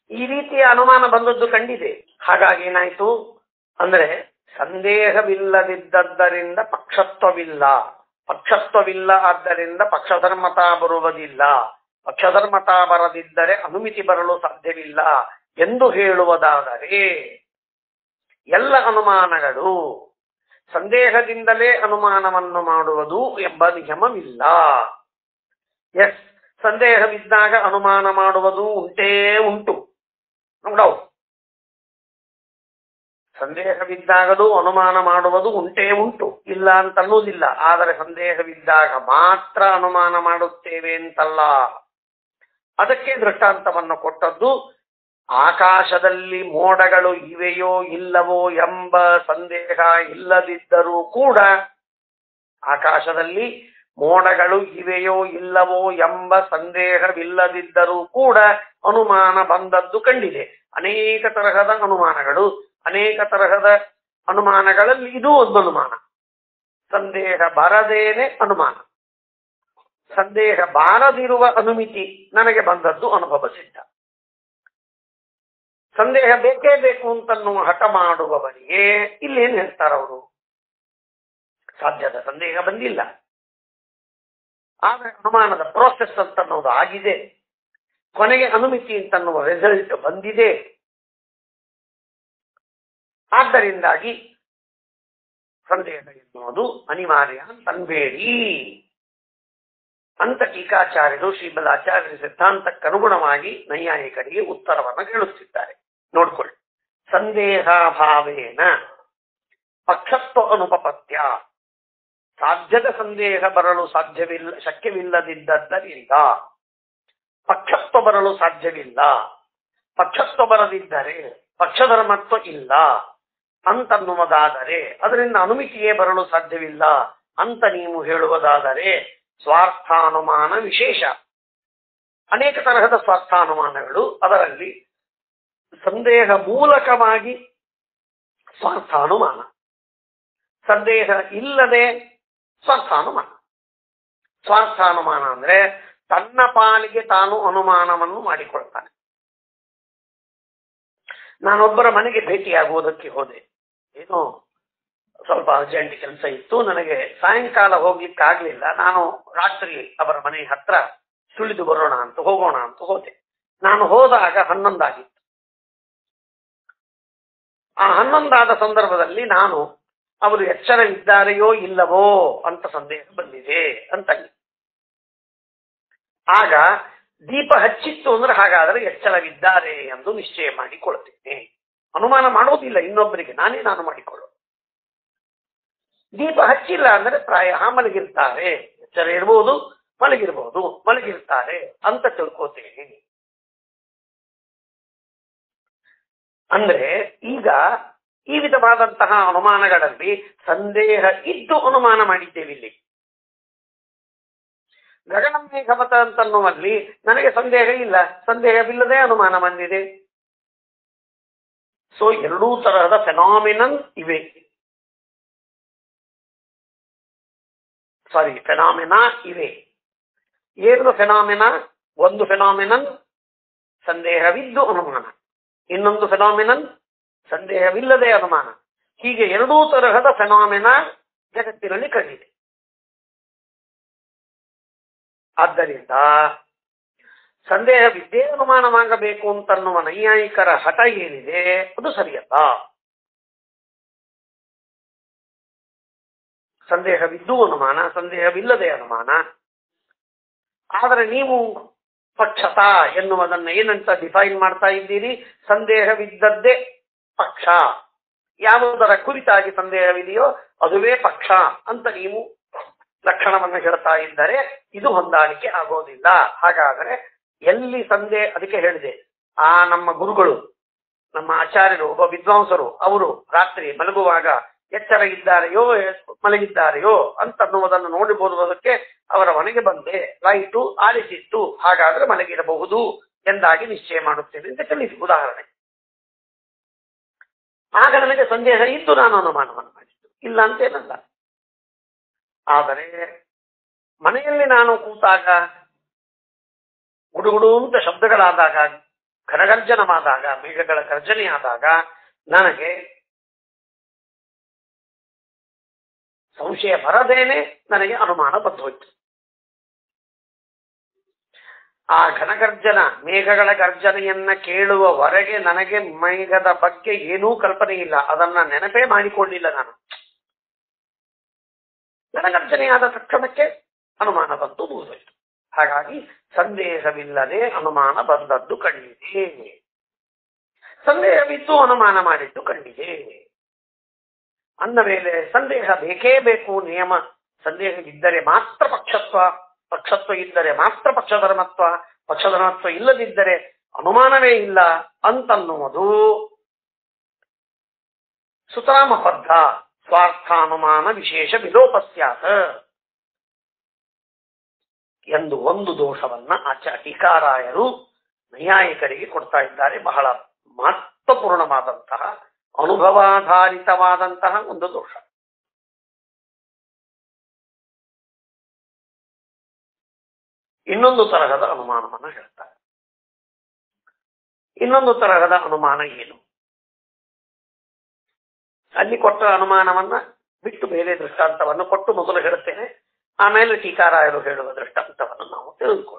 ಈ ರೀತಿಯ ಅನುಮಾನ ಬಂದದ್ದು ಕಂಡಿದೆ ಹಾಗಾಗಿ ಏನಾಯ್ತು ಅಂದ್ರೆ ಸಂದೇಹವಿಲ್ಲದಿದ್ದರಿಂದ ಪಕ್ಷತ್ವವಿಲ್ಲ ಪಕ್ಷತ್ವವಿಲ್ಲ ಆದ್ದರಿಂದ ಪಕ್ಷಧರ್ಮತಾ ಬರುವುದಿಲ್ಲ ಪಕ್ಷಧರ್ಮತಾ ಬರದಿದ್ದರೆ ಅನುಮಿತಿ ಬರಲು ಸಾಧ್ಯವಿಲ್ಲ ಎಂದು ಹೇಳುವುದಾದರೆ ಎಲ್ಲ ಅನುಮಾನಗಳು ಸಂದೇಹದಿಂದಲೇ ಅನುಮಾನವನ್ನು ಮಾಡುವುದು ಎಂಬ ನಿಯಮವಿಲ್ಲ ಎಸ್ ಸಂದೇಹವಿದ್ದಾಗ ಅನುಮಾನ ಮಾಡುವುದು ಉಂಟೇ ಉಂಟು ನೋಡವು ಸಂದೇಹವಿದ್ದಾಗಲೂ ಅನುಮಾನ ಮಾಡುವುದು ಉಂಟೇ ಉಂಟು ಇಲ್ಲ ಅಂತ ಅನ್ನೋದಿಲ್ಲ ಆದರೆ ಸಂದೇಹವಿದ್ದಾಗ ಮಾತ್ರ ಅನುಮಾನ ಮಾಡುತ್ತೇವೆ ಅಂತಲ್ಲ ಅದಕ್ಕೆ ದೃಷ್ಟಾಂತವನ್ನು ಕೊಟ್ಟದ್ದು ಆಕಾಶದಲ್ಲಿ ಮೋಡಗಳು ಇವೆಯೋ ಇಲ್ಲವೋ ಎಂಬ ಸಂದೇಹ ಇಲ್ಲದಿದ್ದರೂ ಕೂಡ ಆಕಾಶದಲ್ಲಿ ಮೋಡಗಳು ಇವೆಯೋ ಇಲ್ಲವೋ ಎಂಬ ಸಂದೇಹವಿಲ್ಲದಿದ್ದರೂ ಕೂಡ ಅನುಮಾನ ಬಂದದ್ದು ಕಂಡಿದೆ ಅನೇಕ ತರಹದ ಅನುಮಾನಗಳು ಅನೇಕ ತರಹದ ಅನುಮಾನಗಳಲ್ಲಿ ಇದು ಒಂದು ಅನುಮಾನ ಸಂದೇಹ ಬರದೇನೆ ಅನುಮಾನ ಸಂದೇಹ ಬಾರದಿರುವ ಅನುಮಿತಿ ನನಗೆ ಬಂದದ್ದು ಅನುಭವ ಸಿದ್ಧ ಸಂದೇಹ ಬೇಕೇ ಬೇಕು ಅಂತನ್ನುವ ಹಠ ಮಾಡುವವರಿಗೆ ಇಲ್ಲೇನ್ ಹೇಳ್ತಾರವರು ಸಾಧ್ಯದ ಸಂದೇಹ ಬಂದಿಲ್ಲ ಆದ್ರೆ ಅನುಮಾನದ ಪ್ರೋಸೆಸ್ ಅಂತನ್ನೋದು ಆಗಿದೆ ಕೊನೆಗೆ ಅನುಮಿತಿ ಅಂತನ್ನುವ ರಿಸಲ್ಟ್ ಬಂದಿದೆ ಆದ್ದರಿಂದಾಗಿ ಸಂದೇಹ ಎನ್ನುವುದು ಅನಿವಾರ್ಯ ಅಂತನ್ಬೇಡಿ ಅಂತ ಟೀಕಾಚಾರ್ಯರು ಶ್ರೀಬಲಾಚಾರ್ಯರ ಸಿದ್ಧಾಂತಕ್ಕನುಗುಣವಾಗಿ ನೈಯಾಯಿಕರಿಗೆ ಉತ್ತರವನ್ನು ಕೇಳುತ್ತಿದ್ದಾರೆ ನೋಡ್ಕೊಳ್ಳಿ ಸಂದೇಹಾಭಾವೇನ ಪಕ್ಷತ್ವ ಅನುಪಪತ್ಯ ಸಾಧ್ಯದ ಸಂದೇಹ ಬರಲು ಸಾಧ್ಯವಿಲ್ಲ ಶಕ್ಯವಿಲ್ಲದಿದ್ದರಿಂದ ಪಕ್ಷತ್ವ ಬರಲು ಸಾಧ್ಯವಿಲ್ಲ ಪಕ್ಷತ್ವ ಬರದಿದ್ದರೆ ಪಕ್ಷಧರ್ಮತ್ವ ಇಲ್ಲ ಅಂತನ್ನುವುದಾದರೆ ಅದರಿಂದ ಅನುಮಿತಿಯೇ ಬರಲು ಸಾಧ್ಯವಿಲ್ಲ ಅಂತ ನೀವು ಹೇಳುವುದಾದರೆ ಸ್ವಾರ್ಥಾನುಮಾನ ವಿಶೇಷ ಅನೇಕ ತರಹದ ಸ್ವಾರ್ಥಾನುಮಾನಗಳು ಅದರಲ್ಲಿ ಸಂದೇಹ ಮೂಲಕವಾಗಿ ಸ್ವಾರ್ಥಾನುಮಾನ ಸಂದೇಹ ಇಲ್ಲದೆ ಸ್ವಾರ್ಥಾನುಮಾನ ಸ್ವಾರ್ಥಾನುಮಾನ ಅಂದ್ರೆ ತನ್ನ ಪಾಲಿಗೆ ತಾನು ಅನುಮಾನವನ್ನು ಮಾಡಿಕೊಳ್ತಾನೆ ನಾನೊಬ್ಬರ ಮನೆಗೆ ಭೇಟಿಯಾಗುವುದಕ್ಕೆ ಹೋದೆ ಏನೋ ಸ್ವಲ್ಪ ಅರ್ಜೆಂಟ್ ಕೆಲಸ ಇತ್ತು ನನಗೆ ಸಾಯಂಕಾಲ ಹೋಗ್ಲಿಕ್ಕೆ ಆಗ್ಲಿಲ್ಲ ನಾನು ರಾತ್ರಿ ಅವರ ಮನೆ ಹತ್ರ ಸುಳಿದು ಬರೋಣ ಅಂತ ಹೋಗೋಣ ಅಂತ ಹೋದೆ ನಾನು ಹೋದಾಗ ಹನ್ನೊಂದಾಗಿತ್ತು ಆ ಹನ್ನೊಂದಾದ ಸಂದರ್ಭದಲ್ಲಿ ನಾನು ಅವರು ಎಚ್ಚರವಿದ್ದಾರೆಯೋ ಇಲ್ಲವೋ ಅಂತ ಸಂದೇಹ ಬಂದಿದೆ ಅಂತ ಆಗ ದೀಪ ಹಚ್ಚಿತ್ತು ಅಂದ್ರೆ ಹಾಗಾದ್ರೆ ಎಚ್ಚರವಿದ್ದಾರೆ ಎಂದು ನಿಶ್ಚಯ ಮಾಡಿಕೊಳ್ತೇನೆ ಅನುಮಾನ ಮಾಡೋದಿಲ್ಲ ಇನ್ನೊಬ್ಬರಿಗೆ ನಾನೇ ನಾನು ಮಾಡಿಕೊಳ್ಳು ದೀಪ ಹಚ್ಚಿಲ್ಲ ಅಂದ್ರೆ ಪ್ರಾಯ ಮಲಗಿರ್ತಾರೆ ಎಚ್ಚರ ಇರ್ಬೋದು ಮಲಗಿರ್ಬೋದು ಮಲಗಿರ್ತಾರೆ ಅಂತ ತಿಳ್ಕೋತೇನೆ ಅಂದ್ರೆ ಈಗ ಈ ವಿಧವಾದಂತಹ ಅನುಮಾನಗಳಲ್ಲಿ ಸಂದೇಹ ಇದ್ದು ಅನುಮಾನ ಮಾಡಿದ್ದೇವೆ ಇಲ್ಲಿ ಗಗನ ಮೇಘಮತ ಅಂತನ್ನುವಲ್ಲಿ ನನಗೆ ಸಂದೇಹ ಇಲ್ಲ ಸಂದೇಹವಿಲ್ಲದೆ ಅನುಮಾನ ಬಂದಿದೆ ಸೊ ಎರಡೂ ತರಹದ ಫೆನಾಮಿನನ್ ಇವೆ ಸಾರಿ ಫೆನಾಮಿನಾ ಇವೆ ಏನು ಫೆನಾಮಿನಾ ಒಂದು ಫೆನಾಮಿನನ್ ಸಂದೇಹವಿದ್ದು ಅನುಮಾನ ಇನ್ನೊಂದು ಫೆನಾಮಿನನ್ ಸಂದೇಹವಿಲ್ಲದೆ ಅನುಮಾನ ಹೀಗೆ ಎರಡೂ ತರಹದ ಫೆನಾಮಿನಾ ಜಗತ್ತಿನಲ್ಲಿ ಕಂಡಿದೆ ಆದ್ದರಿಂದ ಸಂದೇಹವಿದ್ದೇ ಅನುಮಾನವಾಗಬೇಕು ಅಂತನ್ನುವ ನೈಯಾಯಿಕರ ಹಠ ಏನಿದೆ ಅದು ಸರಿಯಲ್ಲ ಸಂದೇಹವಿದ್ದು ಅನುಮಾನ ಸಂದೇಹವಿಲ್ಲದೆ ಅನುಮಾನ ಆದರೆ ನೀವು ಪಕ್ಷತ ಎನ್ನುವುದನ್ನ ಏನಂತ ಡಿಫೈನ್ ಮಾಡ್ತಾ ಇದ್ದೀರಿ ಸಂದೇಹವಿದ್ದದ್ದೇ ಪಕ್ಷ ಯಾವುದರ ಕುರಿತಾಗಿ ಸಂದೇಹವಿದೆಯೋ ಅದುವೇ ಪಕ್ಷ ಅಂತ ನೀವು ಲಕ್ಷಣವನ್ನು ಹೇಳ್ತಾ ಇದ್ದರೆ ಇದು ಹೊಂದಾಣಿಕೆ ಆಗೋದಿಲ್ಲ ಹಾಗಾದರೆ ಎಲ್ಲಿ ಸಂದೇಹ ಅದಕ್ಕೆ ಹೇಳಿದೆ ಆ ನಮ್ಮ ಗುರುಗಳು ನಮ್ಮ ಆಚಾರ್ಯರು ಒಬ್ಬ ವಿದ್ವಾಂಸರು ಅವರು ರಾತ್ರಿ ಮಲಗುವಾಗ ಎಚ್ಚರ ಇದ್ದಾರೆಯೋ ಮಲಗಿದ್ದಾರೆಯೋ ಅಂತನ್ನುವುದನ್ನು ನೋಡಿಬೋದುವುದಕ್ಕೆ ಅವರ ಮನೆಗೆ ಬಂದೆ ಲೈಟು ಆಲಿಸಿತ್ತು ಹಾಗಾದ್ರೆ ಮಲಗಿರಬಹುದು ಎಂದಾಗಿ ನಿಶ್ಚಯ ಮಾಡುತ್ತೇನೆ ಅಂತ ತಿಳಿಸಿ ಉದಾಹರಣೆ ಆಗ ನನಗೆ ಸಂದೇಹ ಇದ್ದು ನಾನು ಅನುಮಾನವನ್ನು ಮಾಡಿದ್ದು ಇಲ್ಲ ಅಂತೇನಲ್ಲ ಆದರೆ ಮನೆಯಲ್ಲಿ ನಾನು ಕೂತಾಗ ಗುಡುಗುಡು ಅಂತ ಶಬ್ದಗಳಾದಾಗ ಘನಗರ್ಜನವಾದಾಗ ಮೇಘಗಳ ಗರ್ಜನೆಯಾದಾಗ ನನಗೆ ಸಂಶಯ ಬರದೇನೆ ನನಗೆ ಅನುಮಾನ ಬಂದೋಯ್ತು ಆ ಘನಗರ್ಜನ ಮೇಘಗಳ ಗರ್ಜನೆಯನ್ನ ಕೇಳುವವರೆಗೆ ನನಗೆ ಮೇಘದ ಬಗ್ಗೆ ಏನೂ ಕಲ್ಪನೆ ಇಲ್ಲ ಅದನ್ನ ನೆನಪೇ ಮಾಡಿಕೊಂಡಿಲ್ಲ ನಾನು ಘನಗರ್ಜನೆಯಾದ ತಕ್ಷಣಕ್ಕೆ ಅನುಮಾನ ಬಂತು ಮುಗಿದೋಯ್ತು ಹಾಗಾಗಿ ಸಂದೇಹವಿಲ್ಲದೆ ಅನುಮಾನ ಬಂದದ್ದು ಕಂಡಿದೆ ಸಂದೇಹವಿದ್ದು ಅನುಮಾನ ಮಾಡಿದ್ದು ಕಂಡಿದೆ ಅಂದ ಮೇಲೆ ಸಂದೇಹ ಬೇಕೇ ಬೇಕು ನಿಯಮ ಸಂದೇಹವಿದ್ದರೆ ಮಾತ್ರ ಪಕ್ಷತ್ವ ಪಕ್ಷತ್ವ ಇದ್ದರೆ ಮಾತ್ರ ಪಕ್ಷಧರ್ಮತ್ವ ಪಕ್ಷಧರ್ಮತ್ವ ಇಲ್ಲದಿದ್ದರೆ ಅನುಮಾನವೇ ಇಲ್ಲ ಅಂತನ್ನುವುದು ಸುತಾಮಬದ್ಧ ಸ್ವಾರ್ಥಾನುಮಾನ ವಿಶೇಷ ವಿಲೋಪಸ್ಯಾತ ಎಂದು ಒಂದು ದೋಷವನ್ನ ಆಚ ಟೀಕಾರಾಯರು ನೈಯಾಯಿಕರಿಗೆ ಕೊಡ್ತಾ ಇದ್ದಾರೆ ಬಹಳ ಮಹತ್ವಪೂರ್ಣವಾದಂತಹ ಅನುಭವಾಧಾರಿತವಾದಂತಹ ಒಂದು ದೋಷ ಇನ್ನೊಂದು ತರಹದ ಅನುಮಾನವನ್ನ ಹೇಳ್ತಾರೆ ಇನ್ನೊಂದು ತರಹದ ಅನುಮಾನ ಏನು ಅಲ್ಲಿ ಕೊಟ್ಟ ಅನುಮಾನವನ್ನ ಬಿಟ್ಟು ಬೇರೆ ದೃಷ್ಟಾಂತವನ್ನು ಕೊಟ್ಟು ಮೊದಲು ಹೇಳುತ್ತೇನೆ ಆಮೇಲೆ ಟೀಕಾರಾಯರು ಹೇಳುವ ದೃಷ್ಟಾಂತವನ್ನು ನಾವು ತಿಳಿದುಕೊಳ್ಳೋಣ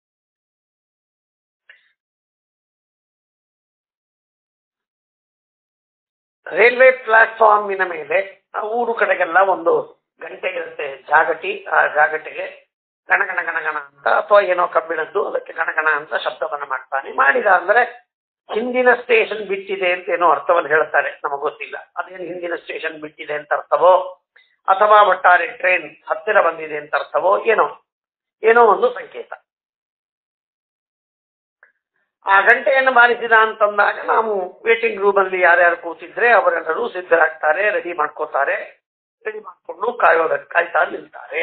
ರೈಲ್ವೆ ಪ್ಲಾಟ್ಫಾರ್ಮಿನ ಮೇಲೆ ಆ ಊರು ಕಡೆಗೆಲ್ಲ ಒಂದು ಗಂಟೆ ಇರುತ್ತೆ ಜಾಗಟಿ ಆ ಜಾಗಟಿಗೆ ಗಣಗಣ ಗಣಗಣ ಅಂತ ಅಥವಾ ಏನೋ ಕಬ್ಬಿಣದ್ದು ಅದಕ್ಕೆ ಗಣಗಣ ಅಂತ ಶಬ್ದವನ್ನ ಮಾಡ್ತಾನೆ ಮಾಡಿದ ಅಂದ್ರೆ ಹಿಂದಿನ ಸ್ಟೇಷನ್ ಬಿಟ್ಟಿದೆ ಅಂತ ಏನೋ ಅರ್ಥವನ್ನು ಹೇಳ್ತಾರೆ ನಮಗೆ ಗೊತ್ತಿಲ್ಲ ಅದೇನು ಹಿಂದಿನ ಸ್ಟೇಷನ್ ಬಿಟ್ಟಿದೆ ಅಂತ ಅರ್ಥವೋ ಅಥವಾ ಒಟ್ಟಾರೆ ಟ್ರೈನ್ ಹತ್ತಿರ ಬಂದಿದೆ ಅಂತ ಅರ್ಥವೋ ಏನೋ ಏನೋ ಒಂದು ಸಂಕೇತ ಆ ಗಂಟೆಯನ್ನು ಬಾರಿಸಿದ ಅಂತಂದಾಗ ನಾವು ವೇಟಿಂಗ್ ರೂಮ್ ಅಲ್ಲಿ ಯಾರ್ಯಾರು ಕೂತಿದ್ರೆ ಅವರೆಲ್ಲರೂ ಸಿದ್ಧರಾಗ್ತಾರೆ ರೆಡಿ ಮಾಡ್ಕೋತಾರೆ ರೆಡಿ ಮಾಡ್ಕೊಂಡು ಕಾಯೋದಕ್ಕೆ ಕಾಯ್ತಾ ನಿಲ್ತಾರೆ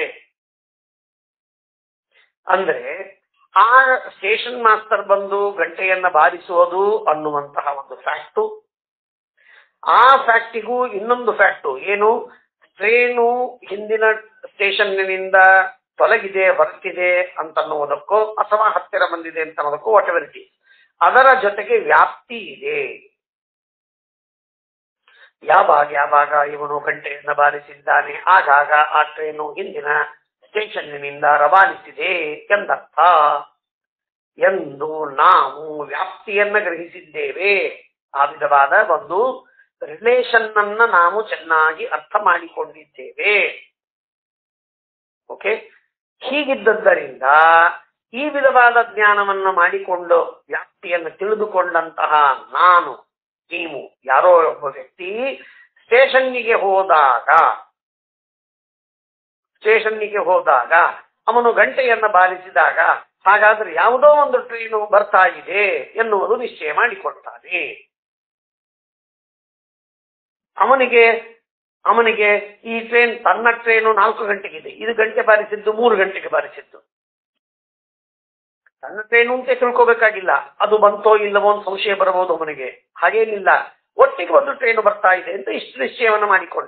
ಅಂದ್ರೆ ಆ ಸ್ಟೇಷನ್ ಮಾಸ್ಟರ್ ಬಂದು ಗಂಟೆಯನ್ನ ಬಾರಿಸುವುದು ಅನ್ನುವಂತಹ ಒಂದು ಫ್ಯಾಕ್ಟು ಆ ಫ್ಯಾಕ್ಟಿಗೂ ಇನ್ನೊಂದು ಫ್ಯಾಕ್ಟು ಏನು ಟ್ರೇನು ಹಿಂದಿನ ಸ್ಟೇಷನ್ನಿನಿಂದ ತೊಲಗಿದೆ ಹೊರಟಿದೆ ಅಂತನ್ನುವುದಕ್ಕೋ ಅಥವಾ ಹತ್ತಿರ ಬಂದಿದೆ ಅಂತ ಅನ್ನೋದಕ್ಕೋ ವಾಟ್ ಎವರ್ ಇಟ್ ಅದರ ಜೊತೆಗೆ ವ್ಯಾಪ್ತಿ ಇದೆ ಯಾವಾಗ ಯಾವಾಗ ಇವನು ಗಂಟೆಯನ್ನ ಬಾರಿಸಿದ್ದಾನೆ ಆಗಾಗ ಆ ಟ್ರೇನು ಹಿಂದಿನ ಸ್ಟೇಷನ್ನಿನಿಂದ ರವಾನಿಸಿದೆ ಎಂದರ್ಥ ಎಂದು ನಾವು ವ್ಯಾಪ್ತಿಯನ್ನ ಗ್ರಹಿಸಿದ್ದೇವೆ ಆ ವಿಧವಾದ ಒಂದು ರಿಲೇಷನ್ ಅನ್ನ ನಾವು ಚೆನ್ನಾಗಿ ಅರ್ಥ ಮಾಡಿಕೊಂಡಿದ್ದೇವೆ ಓಕೆ ಹೀಗಿದ್ದದ್ದರಿಂದ ಈ ವಿಧವಾದ ಜ್ಞಾನವನ್ನು ಮಾಡಿಕೊಂಡು ವ್ಯಾಪ್ತಿಯನ್ನು ತಿಳಿದುಕೊಂಡಂತಹ ನಾನು ನೀವು ಯಾರೋ ಒಬ್ಬ ವ್ಯಕ್ತಿ ಸ್ಟೇಷನ್ನಿಗೆ ಹೋದಾಗ ಸ್ಟೇಷನ್ನಿಗೆ ಹೋದಾಗ ಅವನು ಗಂಟೆಯನ್ನ ಬಾರಿಸಿದಾಗ ಹಾಗಾದ್ರೆ ಯಾವುದೋ ಒಂದು ಟ್ರೈನು ಬರ್ತಾ ಇದೆ ಎನ್ನುವುದು ನಿಶ್ಚಯ ಮಾಡಿಕೊಡ್ತಾನೆ ಅವನಿಗೆ ಅವನಿಗೆ ಈ ಟ್ರೈನ್ ತನ್ನ ಟ್ರೈನು ನಾಲ್ಕು ಗಂಟೆಗಿದೆ ಇದು ಗಂಟೆ ಬಾರಿಸಿದ್ದು ಮೂರು ಗಂಟೆಗೆ ಬಾರಿಸಿದ್ದು ತನ್ನ ಟ್ರೈನು ಅಂತ ತಿಳ್ಕೋಬೇಕಾಗಿಲ್ಲ ಅದು ಬಂತೋ ಇಲ್ಲವೋ ಅಂತ ಸಂಶಯ ಬರಬಹುದು ಅವನಿಗೆ ಹಾಗೇನಿಲ್ಲ ಒಟ್ಟಿಗೆ ಒಂದು ಟ್ರೈನು ಬರ್ತಾ ಇದೆ ಅಂತ ಇಷ್ಟು ನಿಶ್ಚಯವನ್ನು ಮಾಡಿಕೊಂಡ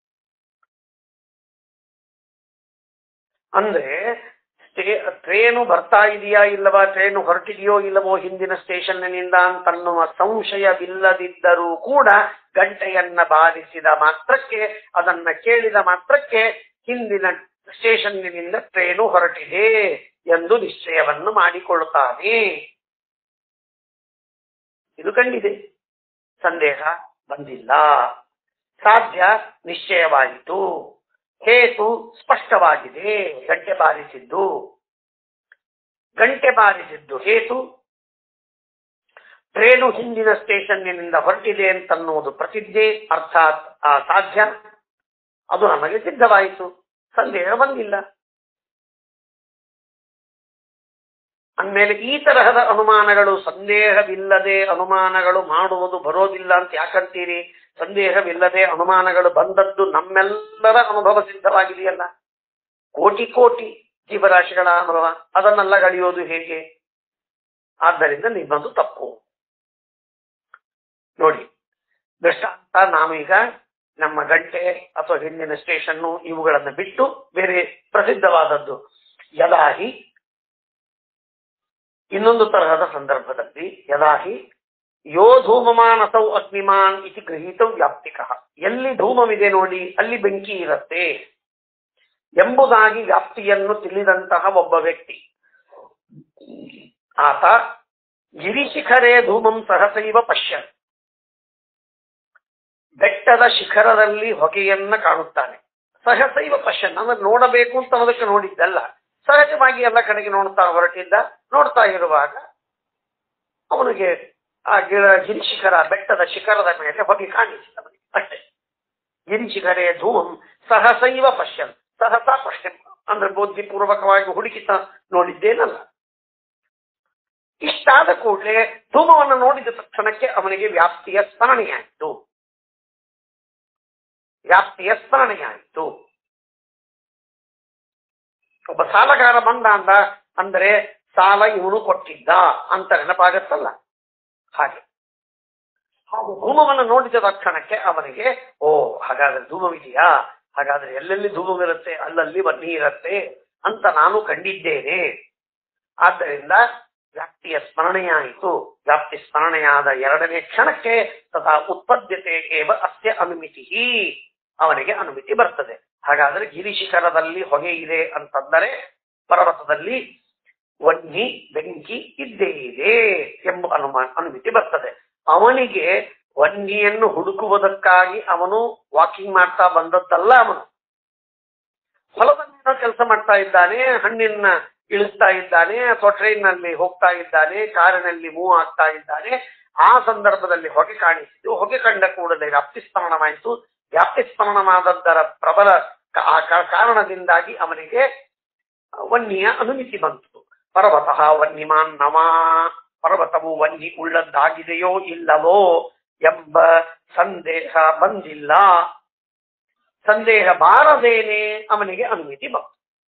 ಅಂದ್ರೆ ಟ್ರೇನು ಬರ್ತಾ ಇದೆಯಾ ಇಲ್ಲವಾ ಟ್ರೇನು ಹೊರಟಿದೆಯೋ ಇಲ್ಲವೋ ಹಿಂದಿನ ಸ್ಟೇಷನ್ನಿನಿಂದ ಅಂತನ್ನುವ ಸಂಶಯವಿಲ್ಲದಿದ್ದರೂ ಕೂಡ ಗಂಟೆಯನ್ನ ಬಾರಿಸಿದ ಮಾತ್ರಕ್ಕೆ ಅದನ್ನ ಕೇಳಿದ ಮಾತ್ರಕ್ಕೆ ಹಿಂದಿನ ಸ್ಟೇಷನ್ನಿನಿಂದ ಟ್ರೇನು ಹೊರಟಿದೆ ಎಂದು ನಿಶ್ಚಯವನ್ನು ಮಾಡಿಕೊಳ್ಳುತ್ತಾನೆ ಇದು ಕಂಡಿದೆ ಸಂದೇಹ ಬಂದಿಲ್ಲ ಸಾಧ್ಯ ನಿಶ್ಚಯವಾಯಿತು ಹೇತು ಸ್ಪಷ್ಟವಾಗಿದೆ ಗಂಟೆ ಬಾರಿಸಿದ್ದು ಗಂಟೆ ಬಾರಿಸಿದ್ದು ಹೇತು ಟ್ರೇನು ಹಿಂದಿನ ಸ್ಟೇಷನ್ನಿನಿಂದ ಹೊರಟಿದೆ ಅಂತನ್ನುವುದು ಪ್ರತಿಜ್ಞೆ ಅರ್ಥಾತ್ ಆ ಸಾಧ್ಯ ಅದು ನಮಗೆ ಸಿದ್ಧವಾಯಿತು ಸಂದೇಹ ಬಂದಿಲ್ಲ ಅಂದಮೇಲೆ ಈ ತರಹದ ಅನುಮಾನಗಳು ಸಂದೇಹವಿಲ್ಲದೆ ಅನುಮಾನಗಳು ಮಾಡುವುದು ಬರೋದಿಲ್ಲ ಅಂತ ಯಾಕಂತೀರಿ ಸಂದೇಹವಿಲ್ಲದೆ ಅನುಮಾನಗಳು ಬಂದದ್ದು ನಮ್ಮೆಲ್ಲರ ಅನುಭವ ಸಿದ್ಧವಾಗಿದೆಯಲ್ಲ ಕೋಟಿ ಕೋಟಿ ಜೀವರಾಶಿಗಳ ಅನುಭವ ಅದನ್ನೆಲ್ಲ ಗಳಿಯೋದು ಹೇಗೆ ಆದ್ದರಿಂದ ನಿಮ್ಮದು ತಪ್ಪು ನೋಡಿ ದೃಷ್ಟಾಂತ ನಾವೀಗ ನಮ್ಮ ಗಂಟೆ ಅಥವಾ ಹಿಂದಿನ ಸ್ಟೇಷನ್ನು ಇವುಗಳನ್ನು ಬಿಟ್ಟು ಬೇರೆ ಪ್ರಸಿದ್ಧವಾದದ್ದು ಯದಾಹಿ ಇನ್ನೊಂದು ತರಹದ ಸಂದರ್ಭದಲ್ಲಿ ಯದಾಹಿ ಯೋ ಧೂಮಮಾನಸೌ ಅಗ್ನಿಮಾನ್ ಇತಿ ಗೃಹೀತ ವ್ಯಾಪ್ತಿಕ ಎಲ್ಲಿ ಧೂಮವಿದೆ ನೋಡಿ ಅಲ್ಲಿ ಬೆಂಕಿ ಇರುತ್ತೆ ಎಂಬುದಾಗಿ ವ್ಯಾಪ್ತಿಯನ್ನು ತಿಳಿದಂತಹ ಒಬ್ಬ ವ್ಯಕ್ತಿ ಆತ ಗಿರಿಶಿಖರೇ ಧೂಮಂ ಸಹಸೈವ ಪಶ್ಯನ್ ಬೆಟ್ಟದ ಶಿಖರದಲ್ಲಿ ಹೊಗೆಯನ್ನ ಕಾಣುತ್ತಾನೆ ಸಹಸೈವ ಪಶ್ಯನ್ ಅಂದ್ರೆ ನೋಡಬೇಕು ಅಂತ ಅದಕ್ಕೆ ನೋಡಿದ್ದಲ್ಲ ಸಹಜವಾಗಿ ಎಲ್ಲ ಕಡೆಗೆ ನೋಡ್ತಾ ಹೊರಟಿದ್ದ ನೋಡ್ತಾ ಇರುವಾಗ ಅವನಿಗೆ ಆ ಗಿಡ ಗಿರಿಶಿಖರ ಬೆಟ್ಟದ ಶಿಖರದ ಮೇಲೆ ಹೊಗೆ ಕಾಣಿಸಿದ ಅವನಿಗೆ ಅಷ್ಟೇ ಗಿರಿಶಿಖರೇ ಧೂಮಂ ಸಹಸೈವ ಪಶ್ಯನ್ ಸಹಸಾ ಪಶ್ಯನ್ ಅಂದ್ರೆ ಬುದ್ಧಿಪೂರ್ವಕವಾಗಿ ಹುಡುಕಿತ ನೋಡಿದ್ದೇನಲ್ಲ ಇಷ್ಟಾದ ಕೂಡಲೇ ಧೂಮವನ್ನು ನೋಡಿದ ತಕ್ಷಣಕ್ಕೆ ಅವನಿಗೆ ವ್ಯಾಪ್ತಿಯ ಸ್ಮರಣೆಯಾಯಿತು ವ್ಯಾಪ್ತಿಯ ಸ್ಮರಣೆಯಾಯಿತು ಒಬ್ಬ ಸಾಲಗಾರ ಬಂದ ಅಂದ ಅಂದ್ರೆ ಸಾಲ ಇವನು ಕೊಟ್ಟಿದ್ದ ಅಂತ ನೆನಪಾಗತ್ತಲ್ಲ ಹಾಗೆ ಹಾಗೆ ಧೂಮವನ್ನು ನೋಡಿದ ತಕ್ಷಣಕ್ಕೆ ಅವನಿಗೆ ಓ ಹಾಗಾದ್ರೆ ಧೂಮವಿದೆಯಾ ಹಾಗಾದ್ರೆ ಎಲ್ಲೆಲ್ಲಿ ಧೂಮವಿರುತ್ತೆ ಅಲ್ಲಲ್ಲಿ ಬನ್ನಿ ಇರುತ್ತೆ ಅಂತ ನಾನು ಕಂಡಿದ್ದೇನೆ ಆದ್ದರಿಂದ ವ್ಯಾಪ್ತಿಯ ಸ್ಮರಣೆಯಾಯಿತು ವ್ಯಾಪ್ತಿ ಸ್ಮರಣೆಯಾದ ಎರಡನೇ ಕ್ಷಣಕ್ಕೆ ತಥಾ ಉತ್ಪದ್ಯತೆ ಏವ ಅಸ್ಯ ಅನುಮಿತಿ ಅವನಿಗೆ ಅನುಮತಿ ಬರ್ತದೆ ಹಾಗಾದ್ರೆ ಗಿರಿಶಿಖರದಲ್ಲಿ ಹೊಗೆ ಇದೆ ಅಂತಂದರೆ ಪರ್ವತದಲ್ಲಿ ವನ್ನಿ ಬೆಂಕಿ ಇದ್ದೇ ಇದೆ ಎಂಬ ಅನುಮಾನ ಅನುಮತಿ ಬರ್ತದೆ ಅವನಿಗೆ ವನ್ನಿಯನ್ನು ಹುಡುಕುವುದಕ್ಕಾಗಿ ಅವನು ವಾಕಿಂಗ್ ಮಾಡ್ತಾ ಬಂದದ್ದಲ್ಲ ಅವನು ಹೊಲದನ್ನೇನೋ ಕೆಲಸ ಮಾಡ್ತಾ ಇದ್ದಾನೆ ಹಣ್ಣಿನ ಇಳಿಸ್ತಾ ಇದ್ದಾನೆ ಅಥವಾ ಟ್ರೈನ್ ನಲ್ಲಿ ಹೋಗ್ತಾ ಇದ್ದಾನೆ ಕಾರಿನಲ್ಲಿ ಮೂವ್ ಆಗ್ತಾ ಇದ್ದಾನೆ ಆ ಸಂದರ್ಭದಲ್ಲಿ ಹೊಗೆ ಕಾಣಿಸಿತು ಹೊಗೆ ಕಂಡ ಕೂಡಲೇ ವ್ಯಾಪ್ತಿ ಸ್ಮರಣವಾಯಿತು ವ್ಯಾಪ್ತಿ ಸ್ಮರಣವಾದದ್ದರ ಪ್ರಬಲ ಕಾ- ಆ ಕಾ- ಕಾರಣದಿಂದಾಗಿ ಅವನಿಗೆ ವನ್ನಿಯ ಅನುಮತಿ ಬಂತು ಪರ್ವತಃ ವನ್ನಿಮಾನ್ ನಮ ಪರ್ವತವು ವನ್ನಿ ಉಳ್ಳದ್ದಾಗಿದೆಯೋ ಇಲ್ಲವೋ ಎಂಬ ಸಂದೇಹ ಬಂದಿಲ್ಲ ಸಂದೇಹ ಬಾರದೇನೆ ಅವನಿಗೆ ಅನುಮತಿ ಬಂತು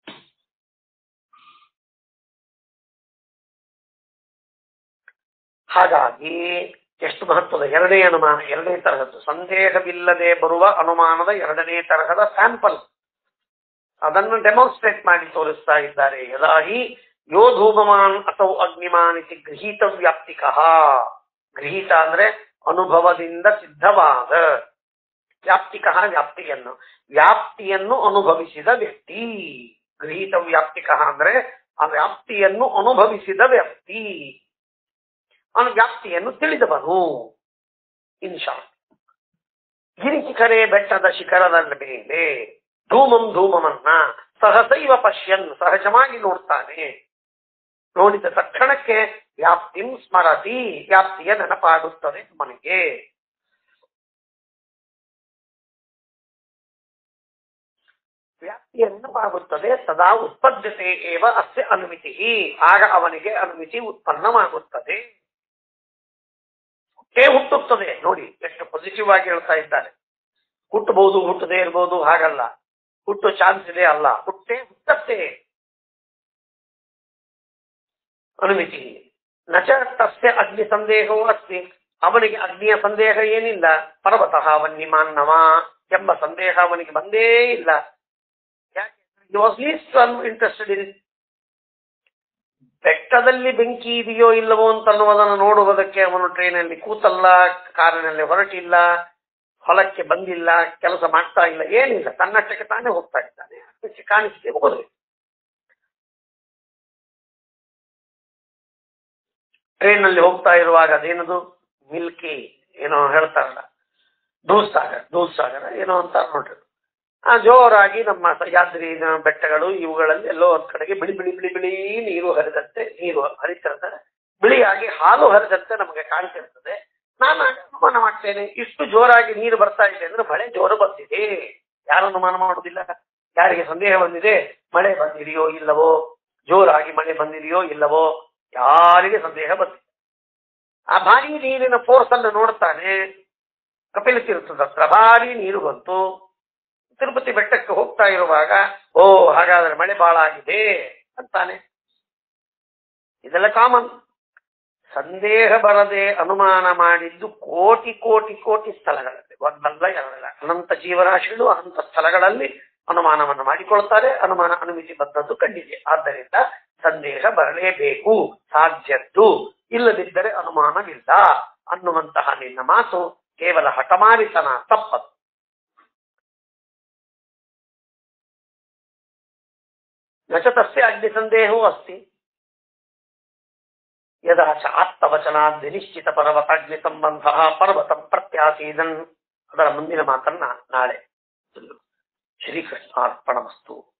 ಹಾಗಾಗಿ ಎಷ್ಟು ಮಹತ್ವದ ಎರಡನೇ ಅನುಮಾನ ಎರಡನೇ ತರಹದ್ದು ಸಂದೇಹವಿಲ್ಲದೆ ಬರುವ ಅನುಮಾನದ ಎರಡನೇ ತರಹದ ಸ್ಯಾಂಪಲ್ ಅದನ್ನು ಡೆಮಾನ್ಸ್ಟ್ರೇಟ್ ಮಾಡಿ ತೋರಿಸ್ತಾ ಇದ್ದಾರೆ ಯದಾಹಿ ಯೋ ಧೂಮಮಾನ್ ಅಥವಾ ಅಗ್ನಿಮಾನ್ ಇತಿ ಗೃಹೀತ ವ್ಯಾಪ್ತಿಕಃ ಗೃಹೀತ ಅಂದ್ರೆ ಅನುಭವದಿಂದ ಸಿದ್ಧವಾದ ವ್ಯಾಪ್ತಿಕಃ ವ್ಯಾಪ್ತಿಯನ್ನು ವ್ಯಾಪ್ತಿಯನ್ನು ಅನುಭವಿಸಿದ ವ್ಯಕ್ತಿ ಗೃಹೀತ ವ್ಯಾಪ್ತಿಕಃ ಅಂದ್ರೆ ಆ ವ್ಯಾಪ್ತಿಯನ್ನು ಅನುಭವಿಸಿದ ವ್ಯಕ್ತಿ ಅವನು ವ್ಯಾಪ್ತಿಯನ್ನು ತಿಳಿದವನು ಇನ್ ಶಾರ್ಟ್ ಗಿರಿಶಿಖರೇ ಬೆಟ್ಟದ ಶಿಖರದ ಮೇಲೆ ಧೂಮಂ ಧೂಮಮನ್ನ ಸಹಸೈವ ಪಶ್ಯನ್ ಸಹಜವಾಗಿ ನೋಡ್ತಾನೆ ನೋಡಿದ ತಕ್ಷಣಕ್ಕೆ ವ್ಯಾಪ್ತಿಂ ಸ್ಮರತಿ ವ್ಯಾಪ್ತಿಯ ನೆನಪಾಗುತ್ತದೆ ಮನೆಗೆ ವ್ಯಾಪ್ತಿಯ ನೆನಪಾಗುತ್ತದೆ ಸದಾ ಉತ್ಪದ್ಯತೆ ಏವ ಅಸ್ಯ ಅನುಮಿತಿ ಆಗ ಅವನಿಗೆ ಅನುಮಿತಿ ಉತ್ಪನ್ನವಾಗುತ್ತದೆ ಹುಟ್ಟೇ ಹುಟ್ಟುತ್ತದೆ ನೋಡಿ ಎಷ್ಟು ಪಾಸಿಟಿವ್ ಆಗಿ ಹೇಳ್ತಾ ಇದ್ದಾರೆ ಹುಟ್ಟಬಹುದು ಹುಟ್ಟದೇ ಇರಬಹುದು ಹಾಗಲ್ಲ ಹುಟ್ಟು ಚಾನ್ಸ್ ಇದೆ ಅಲ್ಲ ಹುಟ್ಟೇ ಹುಟ್ಟತ್ತೆ ಅನುಮಿತಿ ನಚ ತಸ್ಯ ಅಗ್ನಿ ಸಂದೇಹವೂ ಅಸ್ತಿ ಅವನಿಗೆ ಅಗ್ನಿಯ ಸಂದೇಹ ಏನಿಲ್ಲ ಪರ್ವತಃ ವನ್ಯಮಾನ್ನವ ಎಂಬ ಸಂದೇಹ ಅವನಿಗೆ ಬಂದೇ ಇಲ್ಲ ಯಾಕೆ ವಾಸ್ ಲೀಸ್ಟ್ ಇಂಟ್ರೆಸ್ಟೆಡ್ ಇನ್ ಬೆಟ್ಟದಲ್ಲಿ ಬೆಂಕಿ ಇದೆಯೋ ಇಲ್ಲವೋ ಅಂತ ಅನ್ನುವುದನ್ನು ನೋಡುವುದಕ್ಕೆ ಅವನು ಟ್ರೈನಲ್ಲಿ ಕೂತಲ್ಲ ಕಾರಿನಲ್ಲಿ ಹೊರಟಿಲ್ಲ ಹೊಲಕ್ಕೆ ಬಂದಿಲ್ಲ ಕೆಲಸ ಮಾಡ್ತಾ ಇಲ್ಲ ಏನಿಲ್ಲ ತನ್ನಷ್ಟಕ್ಕೆ ತಾನೇ ಹೋಗ್ತಾ ಇದ್ದಾನೆ ಅದಕ್ಕೆ ಕಾಣಿಸಿ ಹೋದ್ರೆ ಟ್ರೈನಲ್ಲಿ ಹೋಗ್ತಾ ಇರುವಾಗ ಅದೇನದು ಮಿಲ್ಕಿ ಏನೋ ಹೇಳ್ತಾರಲ್ಲ ದೂದ್ ಸಾಗರ್ ದೂದ್ ಸಾಗರ ಏನೋ ಅಂತ ನೋಡ್ರಿ ಆ ಜೋರಾಗಿ ನಮ್ಮ ಸಹ್ಯಾದ್ರಿ ಬೆಟ್ಟಗಳು ಇವುಗಳಲ್ಲಿ ಎಲ್ಲೋ ಒಂದ್ ಕಡೆಗೆ ಬಿಳಿ ಬಿಳಿ ಬಿಳಿ ಬಿಳಿ ನೀರು ಹರಿದಂತೆ ನೀರು ಹರಿತಿರ್ತದೆ ಬಿಳಿಯಾಗಿ ಹಾಲು ಹರಿದಂತೆ ನಮಗೆ ಕಾಣ್ತಿರ್ತದೆ ನಾನು ಆಗ ಅನುಮಾನ ಮಾಡ್ತೇನೆ ಇಷ್ಟು ಜೋರಾಗಿ ನೀರು ಬರ್ತಾ ಇದೆ ಅಂದ್ರೆ ಮಳೆ ಜೋರು ಬಂದಿದೆ ಯಾರು ಅನುಮಾನ ಮಾಡುವುದಿಲ್ಲ ಯಾರಿಗೆ ಸಂದೇಹ ಬಂದಿದೆ ಮಳೆ ಬಂದಿದೆಯೋ ಇಲ್ಲವೋ ಜೋರಾಗಿ ಮಳೆ ಬಂದಿದೆಯೋ ಇಲ್ಲವೋ ಯಾರಿಗೆ ಸಂದೇಹ ಬಂದಿದೆ ಆ ಭಾರಿ ನೀರಿನ ಫೋರ್ಸ್ ಅನ್ನು ನೋಡ್ತಾನೆ ಕಪಿಲ ತೀರ್ಥದ ಹತ್ರ ಭಾರಿ ನೀರು ಬಂತು ತಿರುಪತಿ ಬೆಟ್ಟಕ್ಕೆ ಹೋಗ್ತಾ ಇರುವಾಗ ಓ ಹಾಗಾದ್ರೆ ಮಳೆ ಬಹಳ ಆಗಿದೆ ಅಂತಾನೆ ಇದೆಲ್ಲ ಕಾಮನ್ ಸಂದೇಹ ಬರದೆ ಅನುಮಾನ ಮಾಡಿದ್ದು ಕೋಟಿ ಕೋಟಿ ಕೋಟಿ ಸ್ಥಳಗಳಲ್ಲಿ ಒಂದಲ್ಲ ಎರಡಲ್ಲ ಅನಂತ ಜೀವರಾಶಿಗಳು ಅನಂತ ಸ್ಥಳಗಳಲ್ಲಿ ಅನುಮಾನವನ್ನು ಮಾಡಿಕೊಳ್ತಾರೆ ಅನುಮಾನ ಅನುಮಿತಿ ಬಂದದ್ದು ಕಂಡಿದೆ ಆದ್ದರಿಂದ ಸಂದೇಹ ಬರಲೇಬೇಕು ಸಾಧ್ಯದ್ದು ಇಲ್ಲದಿದ್ದರೆ ಅನುಮಾನವಿಲ್ಲ ಅನ್ನುವಂತಹ ನಿನ್ನ ಮಾತು ಕೇವಲ ಹಠಮಾರಿತನ ತಪ್ಪದು न च तस्य अग्निसन्देहो अस्ति यदा च ಆತ್ಮವಚನಾದ್ ವಿನಿಶ್ಚಿತ ಪರ್ವತಾಗ್ನಿ ಸಂಬಂಧ ಪರ್ವತಂ ಪ್ರತ್ಯಾಸೀದನ್ ಅದರ ಮುಂದಿನ ಮಾತನ್ನ ನಾಳೆ ಶ್ರೀಕೃಷ್ಣಾರ್ಪಣಮಸ್ತು